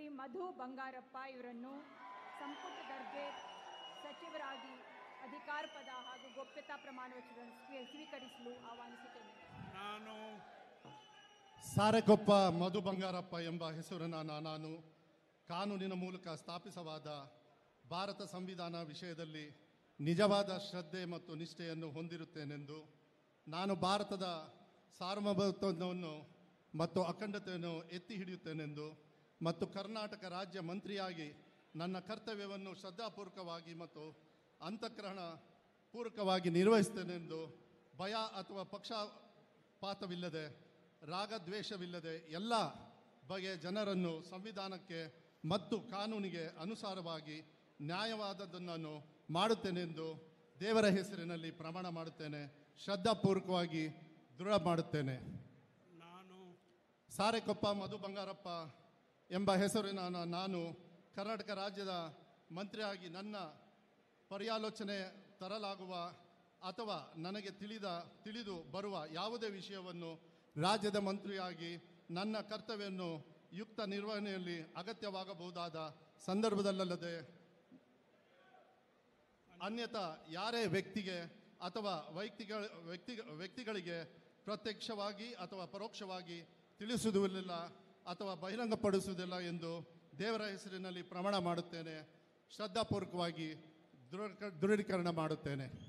ಶ್ರೀ ಮಧು ಬಂಗಾರಪ್ಪ ಇವರನ್ನು ಸಂಪುಟ ದರ್ಜೆ ಸಚಿವರಾಗಿ ಅಧಿಕಾರ ಪದ ಹಾಗೂ ಗೋಪ್ಯತಾ ಪ್ರಮಾಣ ವಚನವನ್ನು ಸ್ವೀ- ಸ್ವೀಕರಿಸಲು ಆಹ್ವಾನಿಸುತ್ತೇನೆ ನಾನು ಸಾರೆಕೊಪ್ಪ ಮಧು ಬಂಗಾರಪ್ಪ ಎಂಬ ಹೆಸರಿನ ನಾನು ಕಾನೂನಿನ ಮೂಲಕ ಸ್ಥಾಪಿಸವಾದ ಭಾರತ ಸಂವಿಧಾನ ವಿಷಯದಲ್ಲಿ ನಿಜವಾದ ಶ್ರದ್ಧೆ ಮತ್ತು ನಿಷ್ಠೆಯನ್ನು ಹೊಂದಿರುತ್ತೇನೆಂದು ನಾನು ಭಾರತದ ಸಾರ್ವಭೌಮತ್ವವನ್ನು ಮತ್ತು ಅಖಂಡತೆಯನ್ನು ಎತ್ತಿ ಹಿಡಿಯುತ್ತೇನೆಂದು ಮತ್ತು ಕರ್ನಾಟಕ ರಾಜ್ಯ ಮಂತ್ರಿಯಾಗಿ ನನ್ನ ಕರ್ತವ್ಯವನ್ನು ಶ್ರದ್ಧಾಪೂರ್ವಕವಾಗಿ ಮತ್ತು ಅಂತಃಕರಣ ಪೂರ್ವಕವಾಗಿ ನಿರ್ವಹಿಸ್ತೇನೆಂದು ಭಯ ಅಥವಾ ಪಕ್ಷಪಾತವಿಲ್ಲದೆ ರಾಗದ್ವೇಷವಿಲ್ಲದೆ ಎಲ್ಲ ಬಗೆಯ ಜನರನ್ನು ಸಂವಿಧಾನಕ್ಕೆ ಮತ್ತು ಕಾನೂನಿಗೆ ಅನುಸಾರವಾಗಿ ನ್ಯಾಯವಾದದ್ದನ್ನು ಮಾಡುತ್ತೇನೆಂದು ದೇವರ ಹೆಸರಿನಲ್ಲಿ ಪ್ರಮಾಣ ಮಾಡುತ್ತೇನೆ ಶ್ರದ್ಧಾಪೂರ್ವಕವಾಗಿ ದೃಢ ಮಾಡುತ್ತೇನೆ ನಾನು ಸಾರೆಕೊಪ್ಪ ಮಧು ಬಂಗಾರಪ್ಪ ಎಂಬ ಹೆಸರಿನ ನ- ನಾನು ಕರ್ನಾಟಕ ರಾಜ್ಯದ ಮಂತ್ರಿಯಾಗಿ ನನ್ನ ಪರ್ಯಾಲೋಚನೆ ತರಲಾಗುವ ಅಥವಾ ನನಗೆ ತಿಳಿದ ತಿಳಿದು ಬರುವ ಯಾವುದೇ ವಿಷಯವನ್ನು ರಾಜ್ಯದ ಮಂತ್ರಿಯಾಗಿ ನನ್ನ ಕರ್ತವ್ಯವನ್ನು ಯುಕ್ತ ನಿರ್ವಹಣೆಯಲ್ಲಿ ಅಗತ್ಯವಾಗಬಹುದಾದ ಸಂದರ್ಭದಲ್ಲದೆ ಅನ್ಯಥಾ ಯಾರೇ ವ್ಯಕ್ತಿಗೆ ಅಥವಾ ವೈಯಕ್ತಿಗಳ ವ್ಯಕ್ತಿ ವ್ಯಕ್ತಿಗಳಿಗೆ ಪ್ರತ್ಯಕ್ಷವಾಗಿ ಅಥವಾ ಪರೋಕ್ಷವಾಗಿ ತಿಳಿಸುವುದಿಲ್ಲ ಅಥವಾ ಬಹಿರಂಗಪಡಿಸುವುದಿಲ್ಲ ಎಂದು ದೇವರ ಹೆಸರಿನಲ್ಲಿ ಪ್ರಮಾಣ ಮಾಡುತ್ತೇನೆ ಶ್ರದ್ಧಾಪೂರ್ವಕವಾಗಿ ದೃಢ ದೃಢೀಕರಣ ಮಾಡುತ್ತೇನೆ